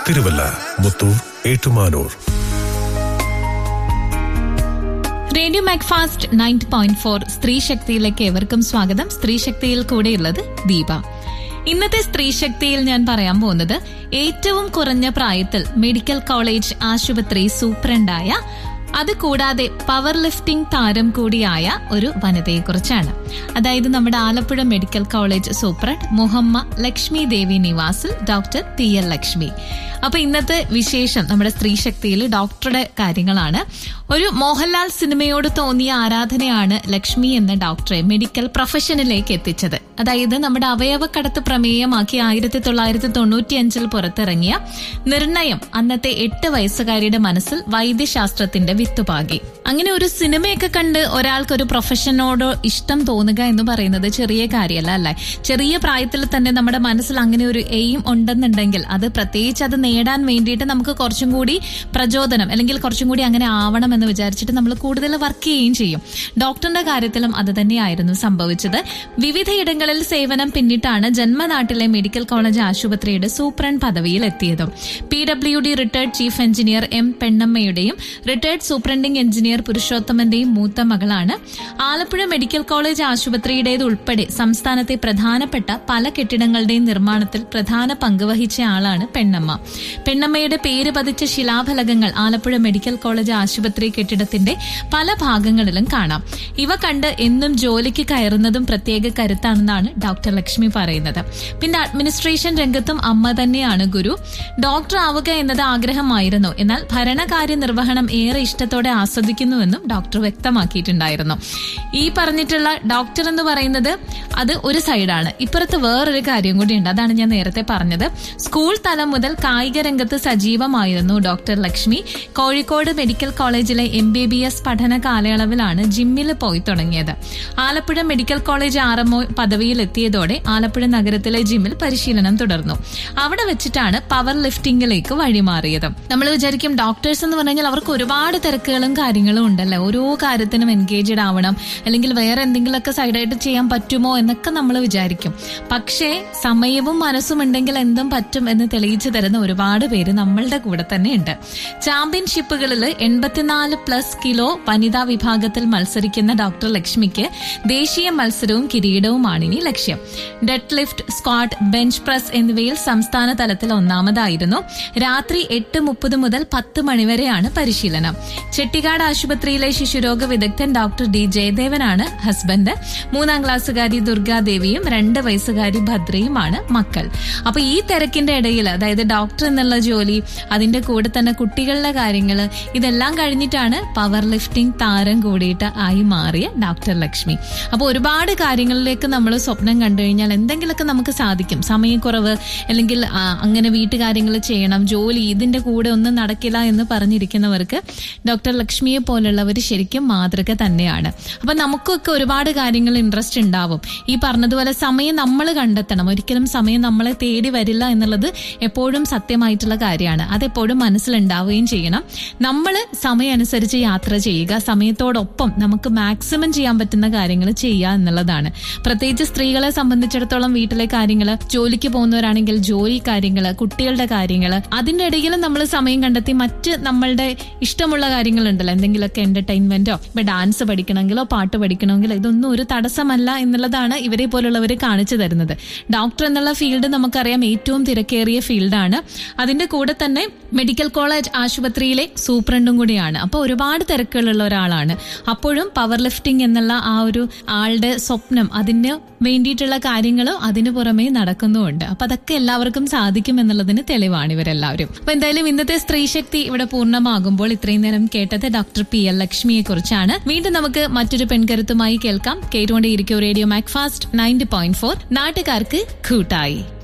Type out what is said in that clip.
Thiruvalla Muthoor Ettumanoor radio Macfast ninety point four സ്ത്രീ ശക്തിയിലേക്ക് ഏവർക്കും സ്വാഗതം സ്ത്രീ ശക്തിയിൽ കൂടെയുള്ളത് ദീപ ഇന്നത്തെ സ്ത്രീ ശക്തിയിൽ ഞാൻ പറയാൻ പോകുന്നത് ഏറ്റവും കുറഞ്ഞ പ്രായത്തിൽ മെഡിക്കൽ കോളേജ് ആശുപത്രി സൂപ്രണ്ടായ അത് കൂടാതെ പവർ ലിഫ്റ്റിംഗ് താരം കൂടിയായ ഒരു വനിതയെക്കുറിച്ചാണ് അതായത് നമ്മുടെ Alappuzha medical college superintendent Muhamma Lakshmi Devi നിവാസിൽ ഡോക്ടർ ടി എൽ ലക്ഷ്മി അപ്പൊ ഇന്നത്തെ വിശേഷം നമ്മുടെ സ്ത്രീ ശക്തിയിൽ ഡോക്ടറുടെ കാര്യങ്ങളാണ് ഒരു മോഹൻലാൽ സിനിമയോട് തോന്നിയ ആരാധനയാണ് ലക്ഷ്മി എന്ന ഡോക്ടറെ മെഡിക്കൽ പ്രൊഫഷനിലേക്ക് എത്തിച്ചത് അതായത് നമ്മുടെ അവയവക്കടത്ത് പ്രമേയമാക്കി ആയിരത്തി തൊള്ളായിരത്തി തൊണ്ണൂറ്റി അഞ്ചിൽ പുറത്തിറങ്ങിയ നിർണയം അന്നത്തെ എട്ട് വയസ്സുകാരിയുടെ മനസ്സിൽ വൈദ്യശാസ്ത്രത്തിന്റെ വിത്തുപാകി അങ്ങനെ ഒരു സിനിമയൊക്കെ കണ്ട് ഒരാൾക്ക് ഒരു പ്രൊഫഷനോട് ഇഷ്ടം തോന്നുക എന്ന് പറയുന്നത് ചെറിയ കാര്യമല്ല അല്ലേ ചെറിയ പ്രായത്തിൽ തന്നെ നമ്മുടെ മനസ്സിൽ അങ്ങനെ ഒരു എയിം ഉണ്ടെന്നുണ്ടെങ്കിൽ അത് പ്രത്യേകിച്ച് അത് നേടാൻ വേണ്ടിയിട്ട് നമുക്ക് കുറച്ചും കൂടി പ്രചോദനം അല്ലെങ്കിൽ കുറച്ചും കൂടി അങ്ങനെ ആവണം എന്ന് വിചാരിച്ചിട്ട് നമ്മൾ കൂടുതൽ വർക്ക് ചെയ്യുകയും ചെയ്യും ഡോക്ടറിന്റെ കാര്യത്തിലും അത് തന്നെയായിരുന്നു സംഭവിച്ചത് വിവിധയിടങ്ങളിൽ സേവനം പിന്നിട്ടാണ് ജന്മനാട്ടിലെ മെഡിക്കൽ കോളേജ് ആശുപത്രിയുടെ സൂപ്രണ്ട് പദവിയിൽ എത്തിയതും P W D retired chief engineer M പെണ്ണമ്മയുടെയും റിട്ടയർഡ് സൂപ്രണ്ടിംഗ് എഞ്ചിനീയർ പുരുഷോത്തമന്റെയും മൂത്ത മകളാണ് ആലപ്പുഴ മെഡിക്കൽ കോളേജ് ആശുപത്രിയുടേത് ഉൾപ്പെടെ സംസ്ഥാനത്തെ പ്രധാനപ്പെട്ട പല കെട്ടിടങ്ങളുടെയും നിർമ്മാണത്തിൽ പ്രധാന പങ്ക് വഹിച്ച ആളാണ് പെണ്ണമ്മ പെണ്ണമ്മയുടെ പേര് പതിച്ച ശിലാഫലകങ്ങൾ ആലപ്പുഴ മെഡിക്കൽ കോളേജ് ആശുപത്രി കെട്ടിടത്തിന്റെ പല ഭാഗങ്ങളിലും കാണാം ഇവ കണ്ട് എന്നും ജോലിക്ക് കയറുന്നതും പ്രത്യേക കരുത്താണെന്നാണ് ഡോക്ടർ ലക്ഷ്മി പറയുന്നത് പിന്നെ അഡ്മിനിസ്ട്രേഷൻ രംഗത്തും അമ്മ തന്നെയാണ് ഗുരു ഡോക്ടർ ആവുക എന്നത് ആഗ്രഹമായിരുന്നു എന്നാൽ ഭരണകാര്യ നിർവഹണം ഏറെ ഇഷ്ടത്തോടെ ആസ്വദിക്കുന്നുവെന്നും ഡോക്ടർ വ്യക്തമാക്കിയിട്ടുണ്ടായിരുന്നു ഈ പറഞ്ഞിട്ടുള്ള ഡോക്ടർ എന്ന് പറയുന്നത് അത് ഒരു സൈഡാണ് ഇപ്പുറത്ത് വേറൊരു കാര്യം കൂടിയുണ്ട് അതാണ് ഞാൻ നേരത്തെ പറഞ്ഞത് സ്കൂൾ തലം മുതൽ കായിക രംഗത്ത് സജീവമായിരുന്നു ഡോക്ടർ ലക്ഷ്മി കോഴിക്കോട് മെഡിക്കൽ കോളേജിലെ എം ബി ബി എസ് പഠന കാലയളവിലാണ് ജിമ്മിൽ പോയി തുടങ്ങിയത് Alappuzha medical college R MO പദവിയിൽ എത്തിയതോടെ ആലപ്പുഴ നഗരത്തിലെ ജിമ്മിൽ പരിശീലനം തുടർന്നു അവിടെ വെച്ചിട്ടാണ് പവർ ലിഫ്റ്റിംഗിലേക്ക് വഴിമാറിയത് നമ്മൾ വിചാരിക്കും ഡോക്ടേഴ്സ് എന്ന് പറഞ്ഞാൽ അവർക്ക് ഒരുപാട് തിരക്കുകളും കാര്യങ്ങളും ഉണ്ടല്ലോ ഓരോ കാര്യത്തിനും എൻഗേജഡ് ആവണം അല്ലെങ്കിൽ വേറെ എന്തെങ്കിലുമൊക്കെ സൈഡായിട്ട് ചെയ്യാൻ പറ്റുമോ എന്നൊക്കെ നമ്മൾ വിചാരിക്കും പക്ഷേ സമയവും മനസ്സും ഉണ്ടെങ്കിൽ എന്തും പറ്റും എന്ന് തെളിയിച്ചു തരുന്ന ഒരുപാട് പേര് നമ്മളുടെ കൂടെ തന്നെ ഉണ്ട് ചാമ്പ്യൻഷിപ്പുകളിൽ എൺപത്തിനാല് പ്ലസ് കിലോ വനിതാ വിഭാഗത്തിൽ മത്സരിക്കുന്ന ഡോക്ടർ ലക്ഷ്മിക്ക് ദേശീയ മത്സരവും കിരീടവുമാണ് ഇനി ലക്ഷ്യം dead lift squat bench press എന്നിവയിൽ സംസ്ഥാന തലത്തിൽ ഒന്നാമതായിരുന്നു രാത്രി എട്ട് മുപ്പത് മുതൽ പത്ത് മണിവരെയാണ് പരിശീലനം ചെട്ടിക്കാട് ആശുപത്രിയിലെ ശിശുരോഗ വിദഗ്ധൻ ഡോക്ടർ ഡി ജയദേവനാണ് ഹസ്ബൻഡ് മൂന്നാം ക്ലാസ്സുകാരി ദുർഗാദേവിയും രണ്ട് വയസ്സുകാരി ഭദ്രയുമാണ് മക്കൾ അപ്പൊ ഈ തിരക്കിന്റെ ഇടയിൽ അതായത് ഡോക്ടർ എന്നുള്ള ജോലി അതിന്റെ കൂടെ തന്നെ കുട്ടികളുടെ കാര്യങ്ങൾ ഇതെല്ലാം കഴിഞ്ഞിട്ടാണ് പവർ ലിഫ്റ്റിംഗ് താരം കൂടിയിട്ട് ആയി മാറിയ ഡോക്ടർ ലക്ഷ്മി അപ്പോൾ ഒരുപാട് കാര്യങ്ങളിലേക്ക് നമ്മൾ സ്വപ്നം കണ്ടു കഴിഞ്ഞാൽ എന്തെങ്കിലുമൊക്കെ നമുക്ക് സാധിക്കും സമയക്കുറവ് അല്ലെങ്കിൽ ആ, അങ്ങനെ വീട്ടുകാര്യങ്ങൾ ചെയ്യണം ജോലി ഇതിന്റെ കൂടെ ഒന്നും നടക്കില്ല എന്ന് പറഞ്ഞിരിക്കുന്നവർക്ക് ഡോക്ടർ ലക്ഷ്മിയെ പോലുള്ളവർ ശരിക്കും മാതൃക തന്നെയാണ് അപ്പൊ നമുക്കൊക്കെ ഒരുപാട് കാര്യങ്ങൾ ഇൻട്രസ്റ്റ് ഉണ്ടാവും ഈ പറഞ്ഞതുപോലെ സമയം നമ്മൾ കണ്ടെത്തണം ഒരിക്കലും സമയം നമ്മളെ തേടി വരില്ല എന്നുള്ളത് എപ്പോഴും സത്യമായിട്ടുള്ള കാര്യമാണ് അതെപ്പോഴും മനസ്സിലുണ്ടാവുകയും ചെയ്യണം നമ്മൾ സമയം അനുസരിച്ച് യാത്ര ചെയ്യുക സമയത്തോടൊപ്പം നമുക്ക് മാക്സിമം ചെയ്യാൻ പറ്റുന്ന കാര്യങ്ങൾ ചെയ്യുക എന്നുള്ളതാണ് പ്രത്യേകിച്ച് സ്ത്രീകളെ സംബന്ധിച്ചിടത്തോളം വീട്ടിലെ കാര്യങ്ങൾ ജോലിക്ക് പോകുന്നവരാണെങ്കിൽ ജോലി കാര്യങ്ങൾ കുട്ടികളുടെ കാര്യങ്ങൾ അതിന്റെ ഇടയിൽ നമ്മൾ സമയം കണ്ടെത്തി മറ്റ് നമ്മളുടെ ഇഷ്ടമുള്ള കാര്യങ്ങളുണ്ടല്ലോ എന്തെങ്കിലുമൊക്കെ എന്റർടൈൻമെന്റോ ഇപ്പൊ ഡാൻസ് പഠിക്കണമെങ്കിലോ പാട്ട് പഠിക്കണമെങ്കിലോ ഇതൊന്നും ഒരു തടസ്സമല്ല എന്നുള്ളതാണ് ഇവരെ പോലുള്ളവർ കാണിച്ചു തരുന്നത് ഡോക്ടർ എന്നുള്ള ഫീൽഡ് നമുക്കറിയാം ഏറ്റവും തിരക്കേറിയ ഫീൽഡാണ് അതിന്റെ കൂടെ തന്നെ മെഡിക്കൽ കോളേജ് ആശുപത്രിയിലെ സൂപ്രണ്ടും കൂടിയാണ് അപ്പൊ ഒരുപാട് തിരക്കുകളുള്ള ഒരാളാണ് അപ്പോഴും പവർ ലിഫ്റ്റിംഗ് എന്നുള്ള ആ ഒരു ആളുടെ സ്വപ്നം അതിന് വേണ്ടിയിട്ടുള്ള കാര്യങ്ങളും അതിനു പുറമേ നടക്കുന്നുമുണ്ട് അപ്പൊ അതൊക്കെ എല്ലാവർക്കും സാധിക്കും എന്നുള്ളതിന് തെളിവാണ് ഇവരെല്ലാവരും അപ്പൊ എന്തായാലും ഇന്നത്തെ സ്ത്രീ ശക്തി ഇവിടെ പൂർണ്ണമാകുമ്പോൾ ഇത്രയും നേരം കേട്ടത് ഡോക്ടർ പി എൽ ലക്ഷ്മിയെ കുറിച്ചാണ് വീണ്ടും നമുക്ക് മറ്റൊരു പെൺകരുത്തുമായി കേൾക്കാം കേട്ടുകൊണ്ടേയിരിക്കും radio Macfast ninety point four നാട്ടുകാർക്ക് കൂട്ടായി